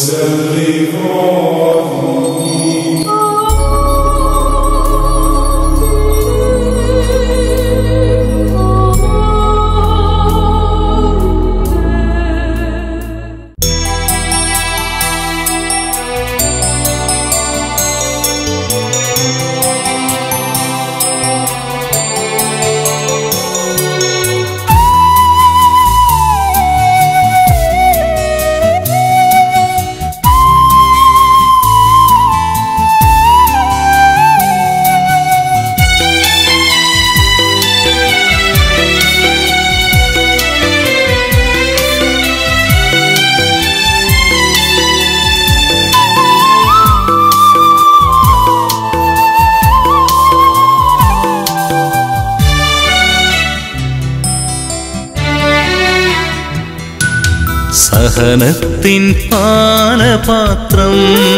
സഹനത്തിൻ പാനപാത്രം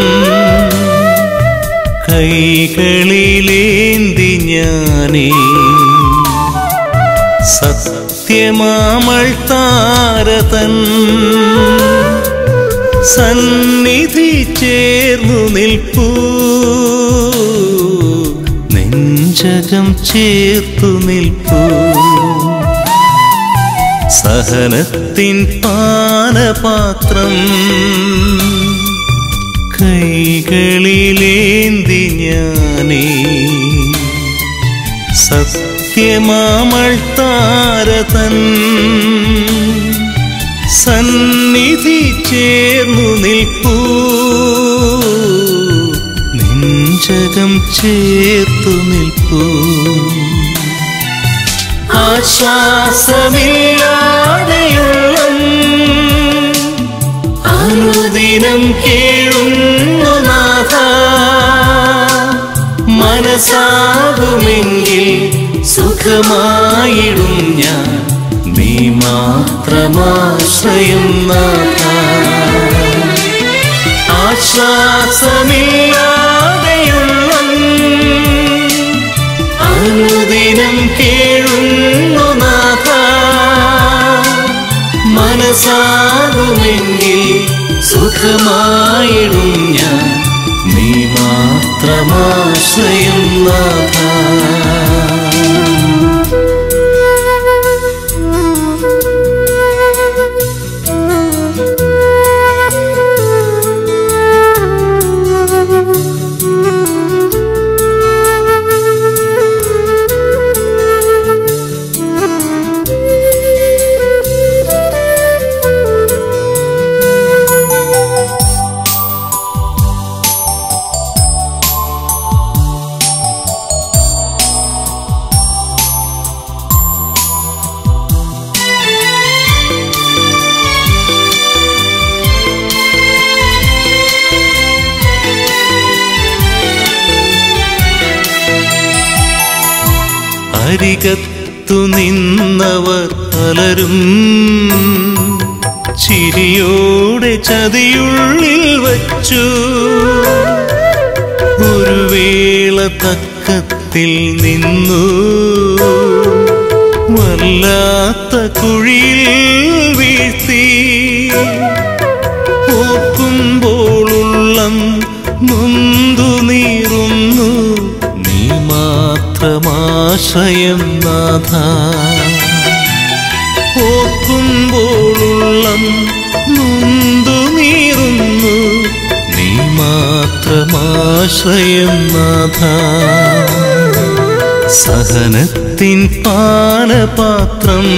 കൈകളിലേന്തി ഞാനേ സത്യമാമൾ താരതൻ സന്നിധി ചേർന്നു നിൽപ്പൂ നെഞ്ചകം ചേർത്തു നിൽപ്പൂ സഹനത്തിൻ പാനപാത്രം കൈകളിലേന്തി ഞാനേ സത്യമാമൾ താരതൻ സന്നിധി ചേർന്നു നിൽപ്പൂ നെഞ്ചകം ചേർത്തു നിൽപ്പൂ ആശ്വാസമില്ലാതെയുള്ള അനുദിനം കേഴുന്നു നാഥ മനസ്സാകുമെങ്കിൽ സുഖമായിടും ഞാൻ നീ മാത്രമാശ്രയം നാഥ ആശ്വാസമില്ലാതെയുള്ള അനുദിനം കേഴുന്നു നാഥ മനസ്സാകുമെങ്കിൽ സുഖമായിടും ഞാൻ നീ മാത്രമാശ്രയം നാഥ അരികത്തു നിന്നവർ പലരും ചിരിയോടെ ചതിയുള്ളിൽ വച്ചു ഒരു വേള തക്കത്തിൽ നിന്നു വല്ലാത്ത കുഴിയിൽ വീഴ്ത്തി ഓർക്കുമ്പോളുള്ളം നൊന്തു നീറുന്നു നീ മാത്രമാശ്രയം നാഥ ഓർക്കുമ്പോളുള്ളം നൊന്തു നീറുന്നു നീ മാത്രമാശ്രയം നാഥ സഹനത്തിൻ പാനപാത്രം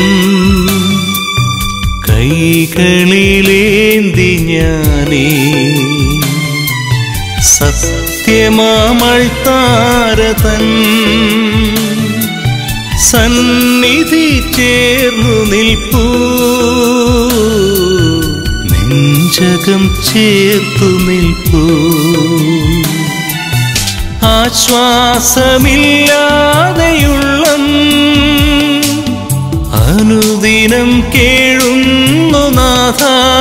കൈകളിലേന്തി ഞാനേ സത്യമാമൾ താരതൻ സന്നിധി ചേർന്നു നിൽപ്പൂ നെഞ്ചകം ചേർത്തു നിൽപ്പൂ ആശ്വാസമില്ലാതെയുള്ള അനുദിനം കേഴുന്നു നാഥ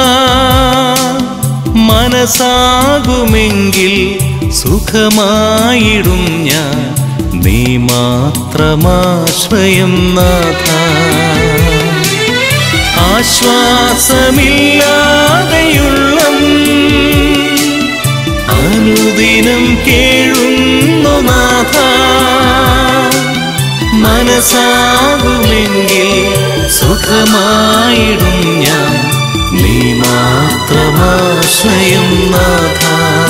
മനസ്സാകുമെങ്കിൽ സുഖമായിടും ഞാൻ നീ മാത്രമാശ്രയം നാഥ ആശ്വാസമില്ലാതെയുള്ള അനുദിനം കേഴുന്നു നാഥ മനസ്സാകുമെങ്കിൽ സുഖമായിടും ഞാൻ നീ മാത്രമാശ്രയം നാഥ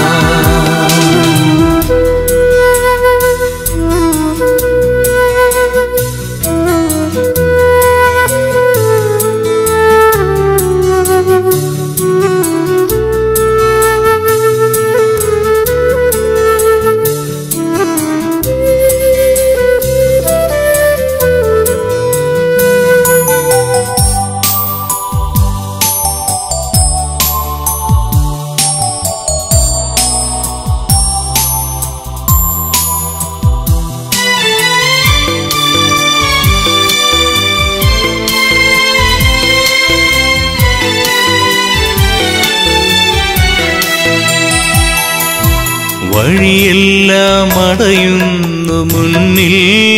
വഴിയെല്ലാം അടയുന്നു മുന്നിൽ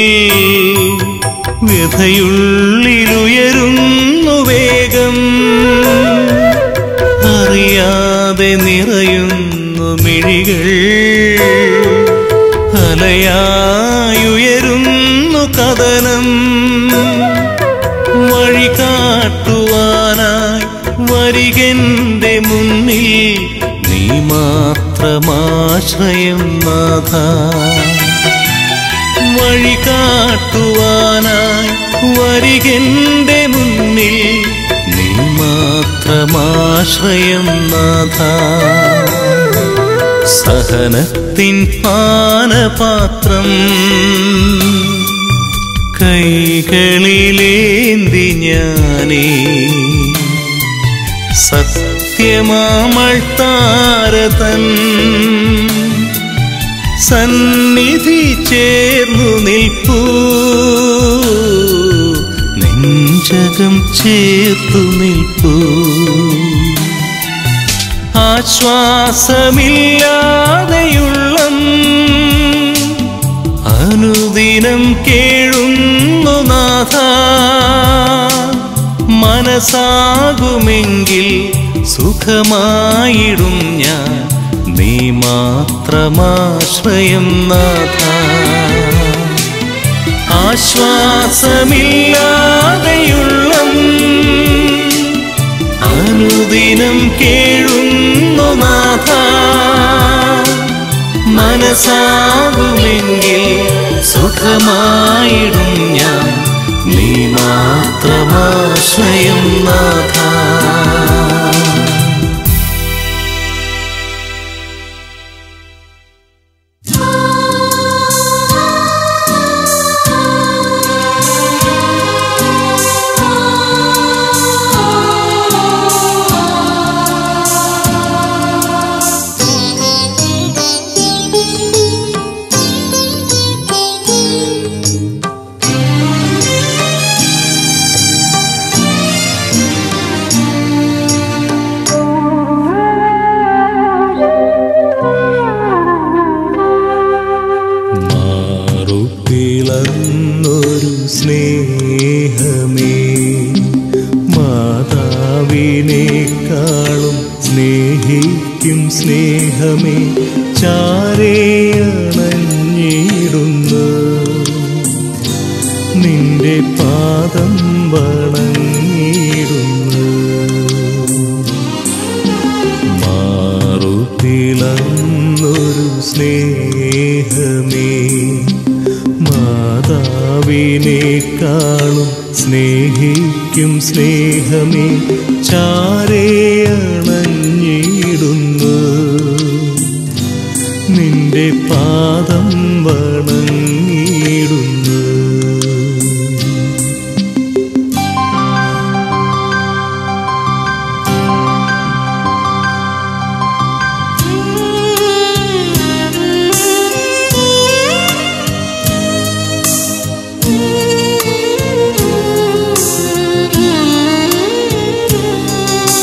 വ്യഥയുള്ളിലുയരുന്നു വേഗം അറിയാതെ നിറയുന്നു മിഴികൾ അലയായുയരുന്നു കഥനം വഴി കാട്ടുവാനായി വരികന്റെ മുന്നിൽ നീ മാത്രമാശ്രയം നാഥ വഴി കാട്ടുവാനായി വരികന്റെ മുന്നിൽ നീ മാത്രമാശ്രയം നാഥ സഹനത്തിൻ പാനപാത്രം കൈകളിലേന്തി ഞാനേ സത്യമാമൾ താരതൻ സന്നിധി ചേർന്നു നിൽപ്പൂ നെഞ്ചകം ചേർത്തു നിൽപ്പൂ ആശ്വാസമില്ലാതെയുള്ളം അനുദിനം കേഴുന്നു നാഥ മനസ്സാകുമെങ്കിൽ സുഖമായിടും ഞാൻ നീ മാത്രമാശ്രയം നാഥ ആശ്വാസമില്ലാതെയുള്ളം അനുദിനം കേഴുന്നു നാഥ മനസ്സാകുമെങ്കിൽ സുഖമായിടും ഞാൻ നീ മാത്രമാശ്രയം നാഥ മാറുപിളന്നൊരു സ്നേഹമേ മാതാവിനേക്കാളും സ്നേഹിക്കും സ്നേഹമേ ചാരേയണഞ്ഞിടുന്നു നിന്റെ പാദം വണങ്ങിടുന്നു മാറുതിളന്നൊരു സ്നേഹമേ മാതാവിനേക്കാളും സ്നേഹിക്കും സ്നേഹമേ ചാരേയണഞ്ഞിടുന്നു നിന്റെ പാദം വണങ്ങിടുന്നു Thank you.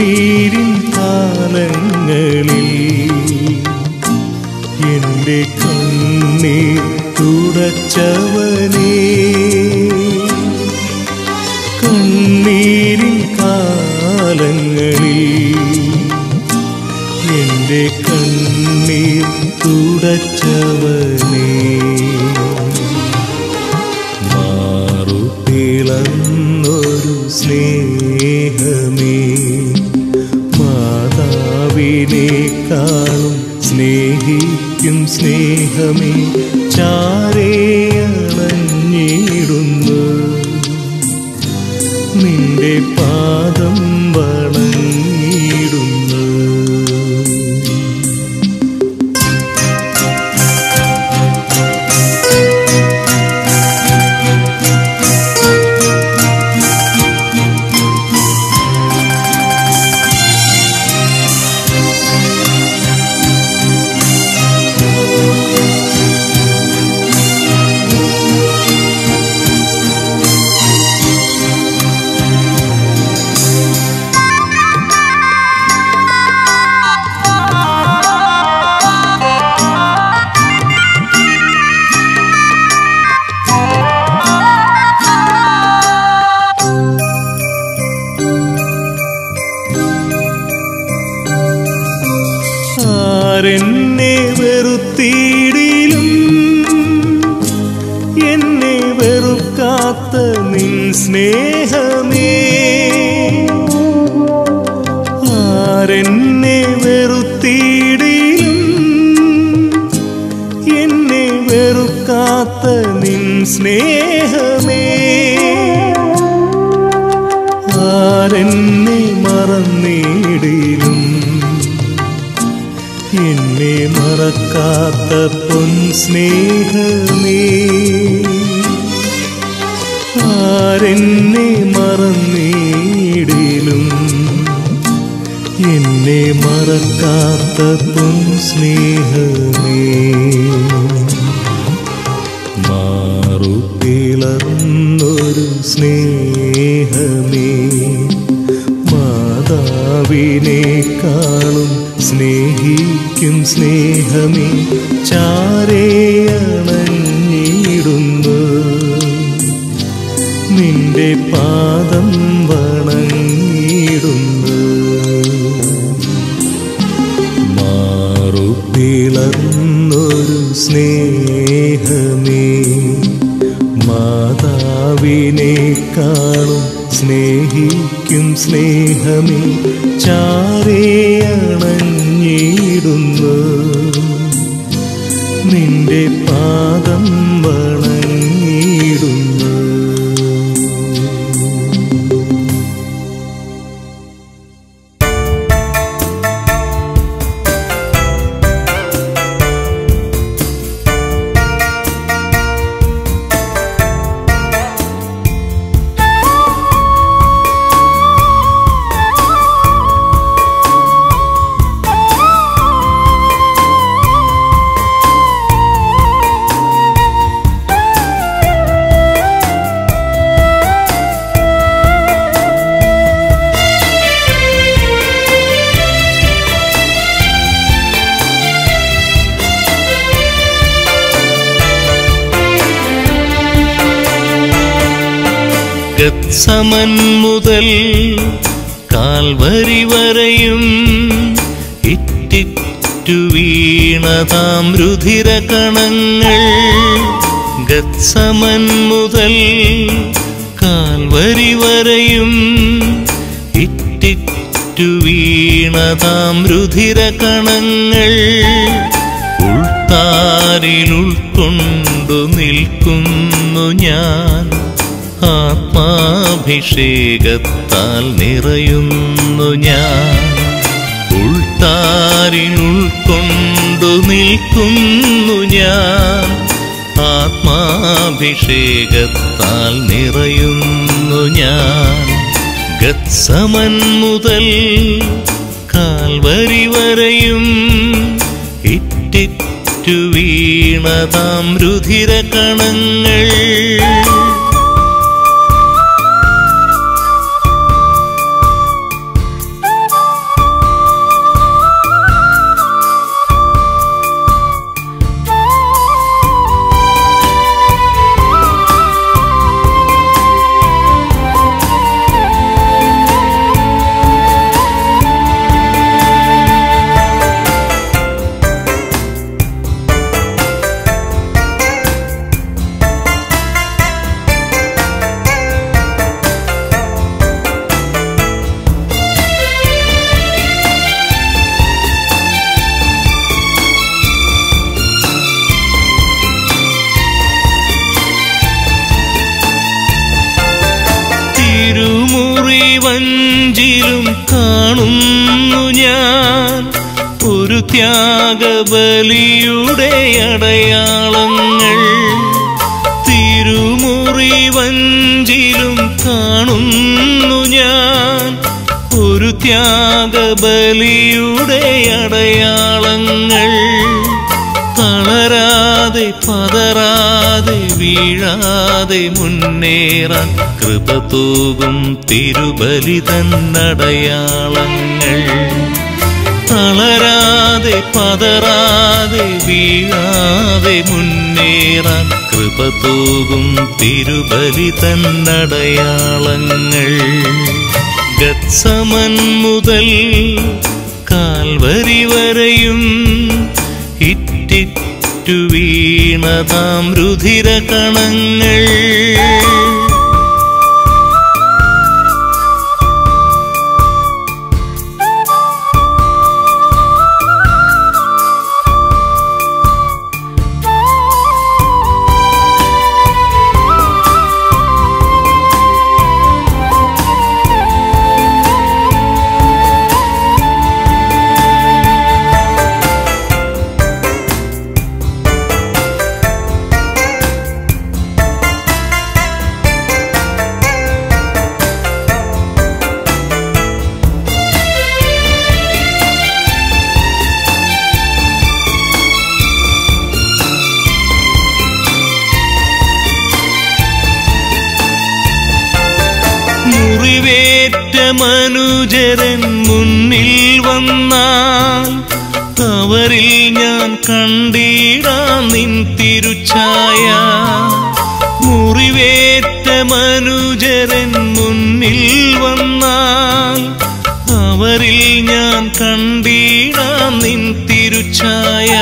കണ്ണീരിൻ കാലങ്ങളിൽ എന്റെ കണ്ണീർ തുടച്ചവനേ കണ്ണീരിൻ കാലങ്ങളിൽ എന്റെ കണ്ണീർ തുടച്ചവനേ മാറുപിളന്നൊരു സ്നേഹമേ മാതാവിനേക്കാളും സ്നേഹിക്കും സ്നേഹമേ ചാരേയണഞ്ഞിടുന്നു നിന്റെ പാദം വണങ്ങിടുന്നു ആരെന്നെ വെറുത്തിടിലും എന്നെ വെറുക്കാത്ത നിൻ സ്നേഹമേ ആരെന്നെ വെറുത്തിടിലും എന്നെ വെറുക്കാത്ത നിൻ സ്നേഹമേ ആരെന്നെ മറന്നിടിലും എന്നെ മറക്കാത്ത പൊൻ സ്നേഹമേ ആരെന്നെ മറന്നിടിലും എന്നെ മറക്കാത്ത പൊൻ സ്നേഹമേ മാറുപിളർന്നൊരു സ്നേഹമേ മാതാവിനേക്കാളും സ്നേഹിക്കും സ്നേഹമേ ചാരേയണഞ്ഞിടുന്നു നിന്റെ പാദം വണങ്ങിടുന്നു മാറുപിളർന്നൊരു സ്നേഹമേ മാതാവിനേക്കാളും സ്നേഹിക്കും സ്നേഹമേ ചാരേയണഞ്ഞിടുന്നു നിന്റെ പാദം വണങ്ങിടുന്നു ഗത്സമൻ മുതൽ കാൽവരി വരെയും ഇറ്റിറ്റു വീണതാം രുധിര കണങ്ങൾ ഗത്സമൻ മുതൽ കാൽവരി വരെയും ഇറ്റിറ്റു വീണതാം രുധിര കണങ്ങൾ ഉൾത്താരിൽ ഉൾക്കൊണ്ടു നിൽക്കുന്നു ഞാൻ ആത്മാഭിഷേകത്താൽ നിറയുന്നു ഞാൻ ഉൾത്താരിൽ ഉൾക്കൊണ്ടു നിൽക്കുന്നു ഞാൻ ആത്മാഭിഷേകത്താൽ നിറയുന്നു ഞാൻ ഗത്സമൻ മുതൽ കാൽവരി വരെയും ഇറ്റിറ്റു വീണതാം രുധിര കണങ്ങൾ വഞ്ചിലും കാണുന്നു ഞാൻ ഒരു ത്യാഗബലിയുടെ അടയാളങ്ങൾ തിരുമുറി വഞ്ചിലും കാണുന്നു ഞാൻ ഒരു ത്യാഗബലിയുടെ അടയാളങ്ങൾ തളരാതെ പതറാതെ വീഴാതെ മുന്നേറാൻ കൃപ തൂകും തിരുബലി തന്നടയാളങ്ങൾ തളരാതെ പതറാതെ വീഴാതെ മുന്നേറാൻ കൃപ തൂകും തിരുബലി തന്നടയാളങ്ങൾ ഗത്സമൻ മുതൽ കാൽവരി വരെയും ഇറ്റിറ്റു വീണതാം രുധിര കണങ്ങൾ മുറിവേറ്റ മനുജരൻ മുന്നിൽ വന്നാൽ അവരിൽ ഞാൻ കണ്ടിടാം നിൻ തിരുച്ചായ മുറിവേറ്റ മനുജരൻ മുന്നിൽ വന്നാൽ അവരിൽ ഞാൻ കണ്ടിടാം നിൻ തിരുച്ചായ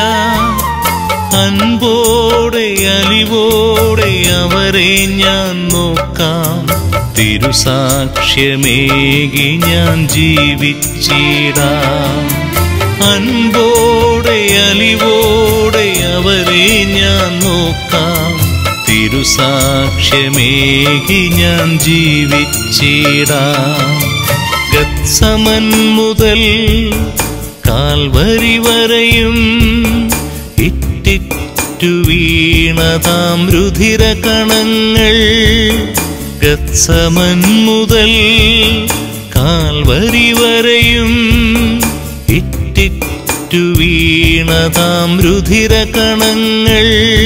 അൻപോടെ അലിവോടെ അവരെ ഞാൻ നോക്കാം തിരുസാക്ഷ്യമേകി ഞാൻ ജീവിച്ചിടാം അൻപോടെ അലിവോടെ അവരെ ഞാൻ നോക്കാം തിരുസാക്ഷ്യമേകി ഞാൻ ജീവിച്ചിടാം ഗത്സമൻ മുതൽ കാൽവരി വരെയും ഇറ്റിറ്റു വീണതാം രുധിര കണങ്ങൾ ഗത്സമൻ മുതൽ കാൽവരി വരെയും ഇറ്റിറ്റു വീണതാം രുധിര കണങ്ങൾ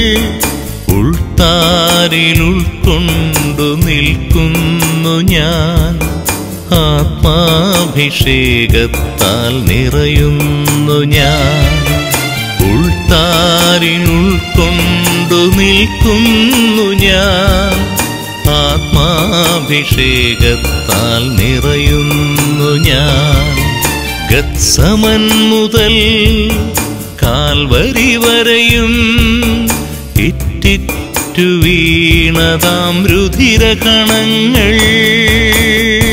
ഉൾത്താരിൽ ഉൾക്കൊണ്ടു നിൽക്കുന്നു ഞാൻ ആത്മാഭിഷേകത്താൽ നിറയുന്നു ഞാൻ ഉൾത്താരിൽ ഉൾക്കൊണ്ടു നിൽക്കുന്നു ഞാൻ ആത്മാഭിഷേകത്താൽ നിറയുന്നു ഞാൻ ഗത്സമൻ മുതൽ കാൽവരി വരെയും ഇറ്റിറ്റു വീണതാം രുധിര കണങ്ങൾ